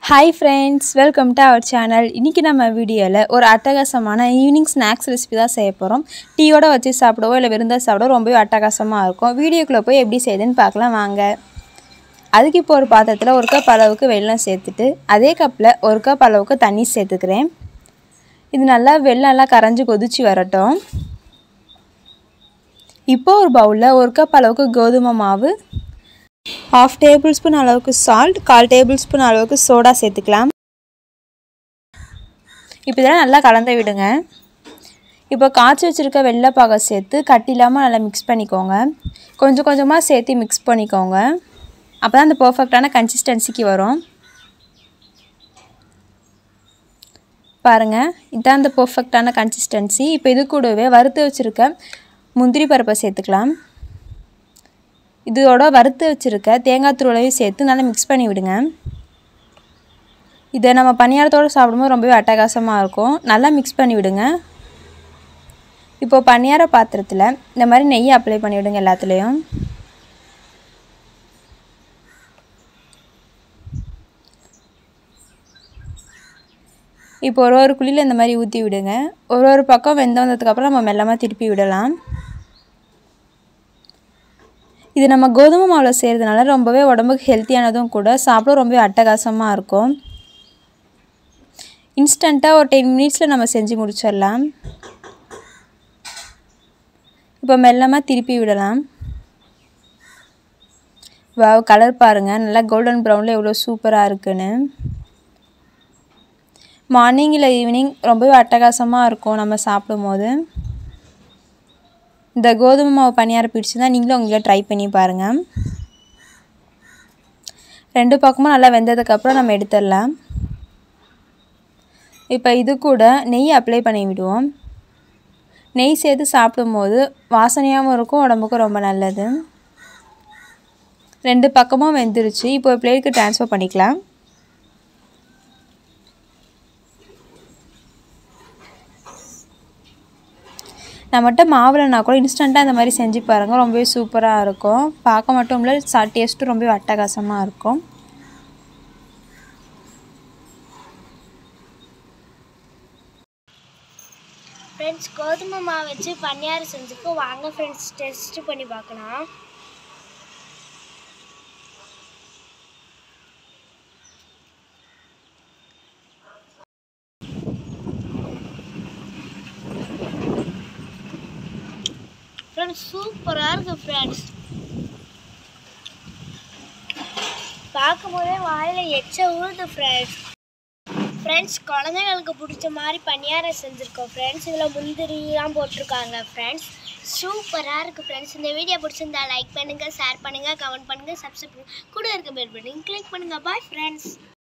hi friends welcome to our channel இன்றைக்கி நம்ம வீடியோவில் ஒரு அட்டகாசமான ஈவினிங் ஸ்நாக்ஸ் ரெசிபி தான் செய்ய போகிறோம் டீயோட வச்சு சாப்பிடவோ இல்லை விருந்தா சாப்பிடவோ ரொம்பவே அட்டகாசமாக இருக்கும் வீடியோக்குள்ளே போய் எப்படி செய்யுதுன்னு பார்க்கலாம் வாங்க அதுக்கு இப்போ ஒரு பாத்திரத்தில் ஒரு கப் அளவுக்கு வெல்லம் சேர்த்துட்டு அதே கப்பில் ஒரு கப் அளவுக்கு தண்ணி சேர்த்துக்கிறேன் இது நல்லா வெள்ளம்லாம் கரைஞ்சி கொதிச்சு வரட்டும் இப்போ ஒரு பவுலில் ஒரு கப் அளவுக்கு கோதுமை மாவு ஹாஃப் டேபிள் ஸ்பூன் அளவுக்கு சால்ட் கால் டேபிள் ஸ்பூன் அளவுக்கு சோடா சேர்த்துக்கலாம் இப்போ இதெல்லாம் நல்லா கலந்து விடுங்க இப்போ காய்ச்சி வச்சுருக்க வெள்ளைப்பாகை சேர்த்து கட்டி இல்லாமல் நல்லா மிக்ஸ் பண்ணிக்கோங்க கொஞ்சம் கொஞ்சமாக சேர்த்து மிக்ஸ் பண்ணிக்கோங்க அப்போ தான் அந்த பர்ஃபெக்டான கன்சிஸ்டன்சிக்கு வரும் பாருங்கள் இதுதான் அந்த பர்ஃபெக்டான கன்சிஸ்டன்சி இப்போ இது கூடவே வறுத்து வச்சுருக்க முந்திரி பருப்பை சேர்த்துக்கலாம் இதோட வறுத்து வச்சுருக்க தேங்காய் துருளையும் சேர்த்து நல்லா மிக்ஸ் பண்ணி விடுங்க இதை நம்ம பணியாரத்தோடு சாப்பிடும்போது ரொம்பவே அட்டகாசமாக இருக்கும் நல்லா மிக்ஸ் பண்ணி விடுங்க இப்போது பணியார பாத்திரத்தில் இந்த மாதிரி நெய் அப்ளை பண்ணி விடுங்க எல்லாத்துலேயும் இப்போ ஒரு ஒரு குழியில் இந்த மாதிரி ஊற்றி விடுங்க ஒரு ஒரு பக்கம் வெந்த வந்ததுக்கப்புறம் நம்ம மெல்லமாக திருப்பி விடலாம் இது நம்ம கோதுமை மாவில் செய்கிறதுனால ரொம்பவே உடம்புக்கு ஹெல்த்தியானதும் கூட சாப்பிட ரொம்பவே அட்டகாசமாக இருக்கும் இன்ஸ்டண்ட்டாக ஒரு டென் மினிட்ஸில் நம்ம செஞ்சு முடிச்சிடலாம் இப்போ மெல்லமாக திருப்பி விடலாம் வா கலர் பாருங்கள் நல்லா கோல்டன் ப்ரௌனில் எவ்வளோ சூப்பராக இருக்குன்னு மார்னிங் இல்லை ஈவினிங் ரொம்பவே அட்டகாசமாக இருக்கும் நம்ம சாப்பிடும்போது இந்த கோதுமை மாவு பணியாரம் பிடிச்சிருந்தா நீங்களும் உங்களை ட்ரை பண்ணி பாருங்கள் ரெண்டு பக்கமும் நல்லா வெந்ததுக்கப்புறம் நம்ம எடுத்துடலாம் இப்போ இது கூட நெய் அப்ளை பண்ணி விடுவோம் நெய் சேர்த்து சாப்பிடும்போது வாசனையாகவும் இருக்கும் உடம்புக்கும் ரொம்ப நல்லது ரெண்டு பக்கமும் வெந்துருச்சு இப்போ பிளேட்டுக்கு ட்ரான்ஸ்ஃபர் பண்ணிக்கலாம் நம்மகிட்ட மாவுலனா கூட இன்ஸ்டண்ட்டாக இந்த மாதிரி செஞ்சு பாருங்கள் ரொம்பவே சூப்பராக இருக்கும் பார்க்க மட்டும் இல்லை சா டேஸ்ட்டும் ரொம்பவே அட்டகாசமாக இருக்கும் ஃப்ரெண்ட்ஸ் கோதுமை மாவு வச்சு பணியாரம் செஞ்சுக்கோ வாங்க ஃப்ரெண்ட்ஸ் டெஸ்ட் பண்ணி பார்க்கலாம் ஃப்ரெண்ட்ஸ் சூப்பராக இருக்குது ஃப்ரெண்ட்ஸ் பார்க்கும் போதே வாயில் எச்ச ஊறுது ஃப்ரெண்ட்ஸ் ஃப்ரெண்ட்ஸ் குழந்தைங்களுக்கு பிடிச்ச மாதிரி பணியாரம் செஞ்சுருக்கோம் ஃப்ரெண்ட்ஸ் இதில் முந்திரிலாம் போட்டிருக்காங்க ஃப்ரெண்ட்ஸ் சூப்பராக இருக்குது ஃப்ரெண்ட்ஸ் இந்த வீடியோ பிடிச்சிருந்தா லைக் பண்ணுங்கள் ஷேர் பண்ணுங்கள் கமெண்ட் பண்ணுங்கள் சப்ஸ்கிரைப் பண்ணுங்கள் கூட இருக்க பெல் பட்டன் கிளிக் பண்ணுங்கள் பாய் ஃப்ரெண்ட்ஸ்